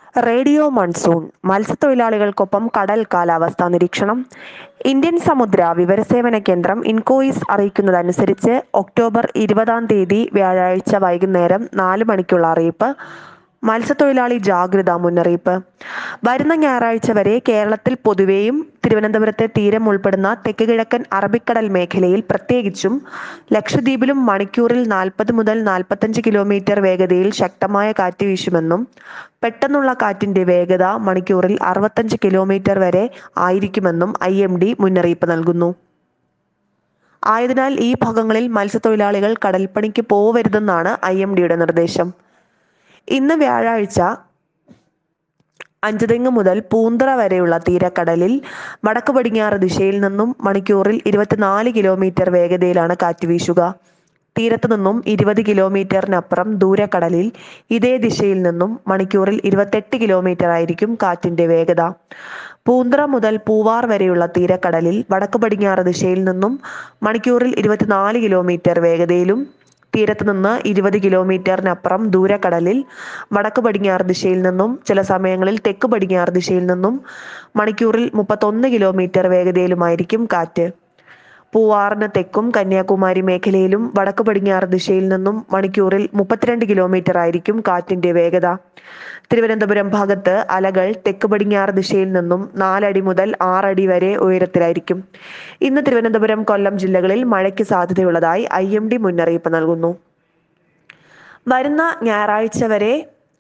radio monsoon മത്സ്യത്തൊഴിലാളികൾക്കൊപ്പം കടൽ കാലാവസ്ഥാ നിരീക്ഷണം ഇന്ത്യൻ സമുദ്ര വിവരസേവന കേന്ദ്രം ഇൻകോയിസ് അറിയിക്കുന്നതനുസരിച്ച് ഒക്ടോബർ ഇരുപതാം തീയതി വ്യാഴാഴ്ച വൈകുന്നേരം നാല് മണിക്കുള്ള അറിയിപ്പ് മത്സ്യത്തൊഴിലാളി ജാഗ്രതാ മുന്നറിയിപ്പ് വരുന്ന ഞായറാഴ്ച വരെ കേരളത്തിൽ പൊതുവെയും തിരുവനന്തപുരത്തെ തീരം ഉൾപ്പെടുന്ന തെക്ക് കിഴക്കൻ അറബിക്കടൽ മേഖലയിൽ പ്രത്യേകിച്ചും ലക്ഷദ്വീപിലും മണിക്കൂറിൽ നാൽപ്പത് മുതൽ നാൽപ്പത്തഞ്ച് കിലോമീറ്റർ വേഗതയിൽ ശക്തമായ കാറ്റ് വീശുമെന്നും പെട്ടെന്നുള്ള കാറ്റിന്റെ വേഗത മണിക്കൂറിൽ അറുപത്തഞ്ച് കിലോമീറ്റർ വരെ ആയിരിക്കുമെന്നും ഐ എം ഡി മുന്നറിയിപ്പ് നൽകുന്നു ആയതിനാൽ ഈ ഭാഗങ്ങളിൽ മത്സ്യത്തൊഴിലാളികൾ കടൽപ്പണിക്ക് പോവരുതെന്നാണ് ഐ എം ഡിയുടെ നിർദ്ദേശം ഇന്ന് വ്യാഴാഴ്ച അഞ്ചുതെങ്ങ് മുതൽ പൂന്തറ വരെയുള്ള തീരക്കടലിൽ വടക്ക് പടിഞ്ഞാറ് ദിശയിൽ നിന്നും മണിക്കൂറിൽ ഇരുപത്തിനാല് കിലോമീറ്റർ വേഗതയിലാണ് കാറ്റ് വീശുക തീരത്ത് നിന്നും ഇരുപത് കിലോമീറ്ററിനപ്പുറം ദൂരക്കടലിൽ ഇതേ ദിശയിൽ നിന്നും മണിക്കൂറിൽ ഇരുപത്തെട്ട് കിലോമീറ്റർ ആയിരിക്കും കാറ്റിന്റെ വേഗത പൂന്തറ മുതൽ പൂവാർ വരെയുള്ള തീരക്കടലിൽ വടക്ക് പടിഞ്ഞാറ് ദിശയിൽ നിന്നും മണിക്കൂറിൽ ഇരുപത്തിനാല് കിലോമീറ്റർ വേഗതയിലും തീരത്ത് നിന്ന് ഇരുപത് കിലോമീറ്ററിനപ്പുറം ദൂരക്കടലിൽ വടക്ക് പടിഞ്ഞാറ് ദിശയിൽ നിന്നും ചില സമയങ്ങളിൽ തെക്ക് പടിഞ്ഞാറ് ദിശയിൽ നിന്നും മണിക്കൂറിൽ മുപ്പത്തൊന്ന് കിലോമീറ്റർ വേഗതയിലുമായിരിക്കും കാറ്റ് പൂവാറിന് തെക്കും കന്യാകുമാരി മേഖലയിലും വടക്ക് പടിഞ്ഞാറ് ദിശയിൽ നിന്നും മണിക്കൂറിൽ മുപ്പത്തിരണ്ട് കിലോമീറ്റർ ആയിരിക്കും കാറ്റിന്റെ വേഗത തിരുവനന്തപുരം ഭാഗത്ത് അലകൾ തെക്ക് പടിഞ്ഞാറ് ദിശയിൽ നിന്നും നാലടി മുതൽ ആറടി വരെ ഉയരത്തിലായിരിക്കും ഇന്ന് തിരുവനന്തപുരം കൊല്ലം ജില്ലകളിൽ മഴയ്ക്ക് സാധ്യതയുള്ളതായി ഐ എം ഡി മുന്നറിയിപ്പ് നൽകുന്നു വരുന്ന ഞായറാഴ്ച വരെ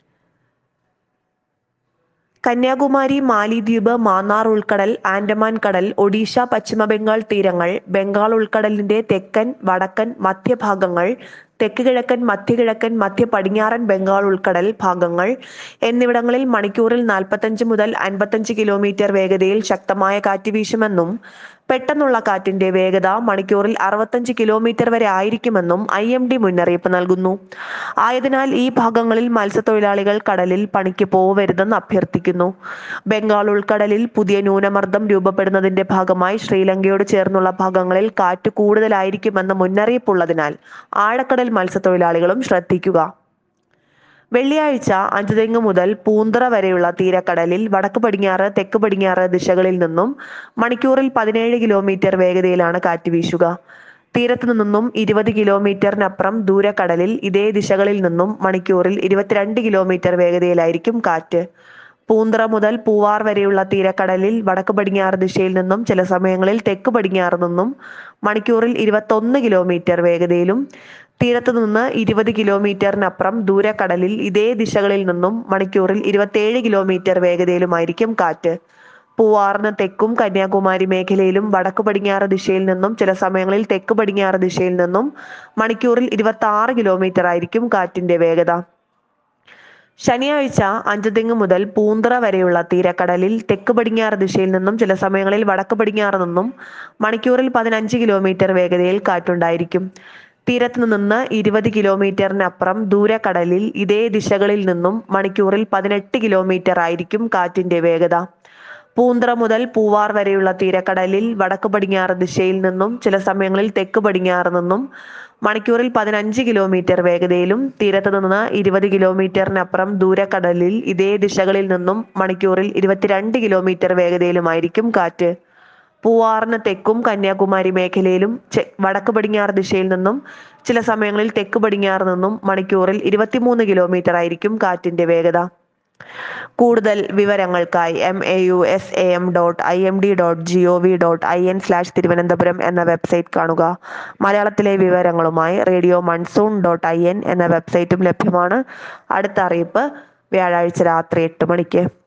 കന്യാകുമാരി മാലിദ്വീപ് മാന്നാർ ഉൾക്കടൽ ആൻഡമാൻ കടൽ ഒഡീഷ പശ്ചിമ ബംഗാൾ തീരങ്ങൾ ബംഗാൾ ഉൾക്കടലിന്റെ തെക്കൻ വടക്കൻ മധ്യഭാഗങ്ങൾ തെക്ക് കിഴക്കൻ മധ്യകിഴക്കൻ മധ്യ പടിഞ്ഞാറൻ ബംഗാൾ ഉൾക്കടൽ ഭാഗങ്ങൾ എന്നിവിടങ്ങളിൽ മണിക്കൂറിൽ നാൽപ്പത്തഞ്ച് മുതൽ അൻപത്തഞ്ച് കിലോമീറ്റർ വേഗതയിൽ ശക്തമായ കാറ്റ് വീശുമെന്നും പെട്ടെന്നുള്ള കാറ്റിന്റെ വേഗത മണിക്കൂറിൽ അറുപത്തഞ്ച് കിലോമീറ്റർ വരെ ആയിരിക്കുമെന്നും ഐ എം ഡി മുന്നറിയിപ്പ് നൽകുന്നു ആയതിനാൽ ഈ ഭാഗങ്ങളിൽ മത്സ്യത്തൊഴിലാളികൾ കടലിൽ പണിക്ക് പോവരുതെന്ന് അഭ്യർത്ഥിക്കുന്നു ബംഗാൾ ഉൾക്കടലിൽ പുതിയ ന്യൂനമർദ്ദം രൂപപ്പെടുന്നതിന്റെ ഭാഗമായി ശ്രീലങ്കയോട് ചേർന്നുള്ള ഭാഗങ്ങളിൽ കാറ്റ് കൂടുതലായിരിക്കുമെന്ന് മുന്നറിയിപ്പുള്ളതിനാൽ ആഴക്കടൽ മത്സ്യത്തൊഴിലാളികളും ശ്രദ്ധിക്കുക വെള്ളിയാഴ്ച അഞ്ചുതെങ്ങ് മുതൽ പൂന്തറ വരെയുള്ള തീരക്കടലിൽ വടക്ക് പടിഞ്ഞാറ് തെക്ക് പടിഞ്ഞാറ് ദിശകളിൽ നിന്നും മണിക്കൂറിൽ പതിനേഴ് കിലോമീറ്റർ വേഗതയിലാണ് കാറ്റ് വീശുക തീരത്ത് നിന്നും ഇരുപത് കിലോമീറ്ററിനപ്പുറം ദൂരക്കടലിൽ ഇതേ ദിശകളിൽ നിന്നും മണിക്കൂറിൽ ഇരുപത്തിരണ്ട് കിലോമീറ്റർ വേഗതയിലായിരിക്കും കാറ്റ് പൂന്തറ മുതൽ പൂവാർ വരെയുള്ള തീരക്കടലിൽ വടക്ക് പടിഞ്ഞാറ് ദിശയിൽ നിന്നും ചില സമയങ്ങളിൽ തെക്ക് പടിഞ്ഞാറ് നിന്നും മണിക്കൂറിൽ ഇരുപത്തൊന്ന് കിലോമീറ്റർ വേഗതയിലും തീരത്ത് നിന്ന് ഇരുപത് കിലോമീറ്ററിനപ്പുറം ദൂരക്കടലിൽ ഇതേ ദിശകളിൽ നിന്നും മണിക്കൂറിൽ ഇരുപത്തേഴ് കിലോമീറ്റർ വേഗതയിലുമായിരിക്കും കാറ്റ് പൂവാറിന് തെക്കും കന്യാകുമാരി മേഖലയിലും വടക്ക് പടിഞ്ഞാറ് ദിശയിൽ നിന്നും ചില സമയങ്ങളിൽ തെക്ക് പടിഞ്ഞാറ് ദിശയിൽ നിന്നും മണിക്കൂറിൽ ഇരുപത്തി ആറ് കിലോമീറ്റർ ആയിരിക്കും കാറ്റിന്റെ വേഗത ശനിയാഴ്ച അഞ്ചുതെങ്ങ് മുതൽ പൂന്തറ വരെയുള്ള തീരക്കടലിൽ തെക്ക് പടിഞ്ഞാറ് ദിശയിൽ നിന്നും ചില സമയങ്ങളിൽ വടക്ക് പടിഞ്ഞാറ് നിന്നും മണിക്കൂറിൽ പതിനഞ്ച് കിലോമീറ്റർ വേഗതയിൽ കാറ്റുണ്ടായിരിക്കും തീരത്ത് നിന്ന് ഇരുപത് കിലോമീറ്ററിനപ്പുറം ദൂരക്കടലിൽ ഇതേ ദിശകളിൽ നിന്നും മണിക്കൂറിൽ പതിനെട്ട് കിലോമീറ്റർ ആയിരിക്കും കാറ്റിന്റെ വേഗത പൂന്തറ മുതൽ പൂവാർ വരെയുള്ള തീരക്കടലിൽ വടക്ക് പടിഞ്ഞാറ് ദിശയിൽ നിന്നും ചില സമയങ്ങളിൽ തെക്ക് പടിഞ്ഞാറ് നിന്നും മണിക്കൂറിൽ പതിനഞ്ച് കിലോമീറ്റർ വേഗതയിലും തീരത്ത് നിന്ന് ഇരുപത് കിലോമീറ്ററിനപ്പുറം ദൂരക്കടലിൽ ഇതേ ദിശകളിൽ നിന്നും മണിക്കൂറിൽ ഇരുപത്തിരണ്ട് കിലോമീറ്റർ വേഗതയിലുമായിരിക്കും കാറ്റ് പൂവാറിന് തെക്കും കന്യാകുമാരി മേഖലയിലും വടക്ക് പടിഞ്ഞാറ് ദിശയിൽ നിന്നും ചില സമയങ്ങളിൽ തെക്ക് പടിഞ്ഞാറ് നിന്നും മണിക്കൂറിൽ ഇരുപത്തിമൂന്ന് കിലോമീറ്റർ ആയിരിക്കും കാറ്റിന്റെ വേഗത കൂടുതൽ വിവരങ്ങൾക്കായി M A U S A M dot I M D dot G O V dot I N slash Thiruvananthapuram എന്ന വെബ്സൈറ്റ് കാണുക മലയാളത്തിലെ വിവരങ്ങളുമായി radio monsoon dot I N എന്ന വെബ്സൈറ്റും ലഭ്യമാണ് അടുത്ത അറിയിപ്പ് വ്യാഴാഴ്ച രാത്രി എട്ട് മണിക്ക്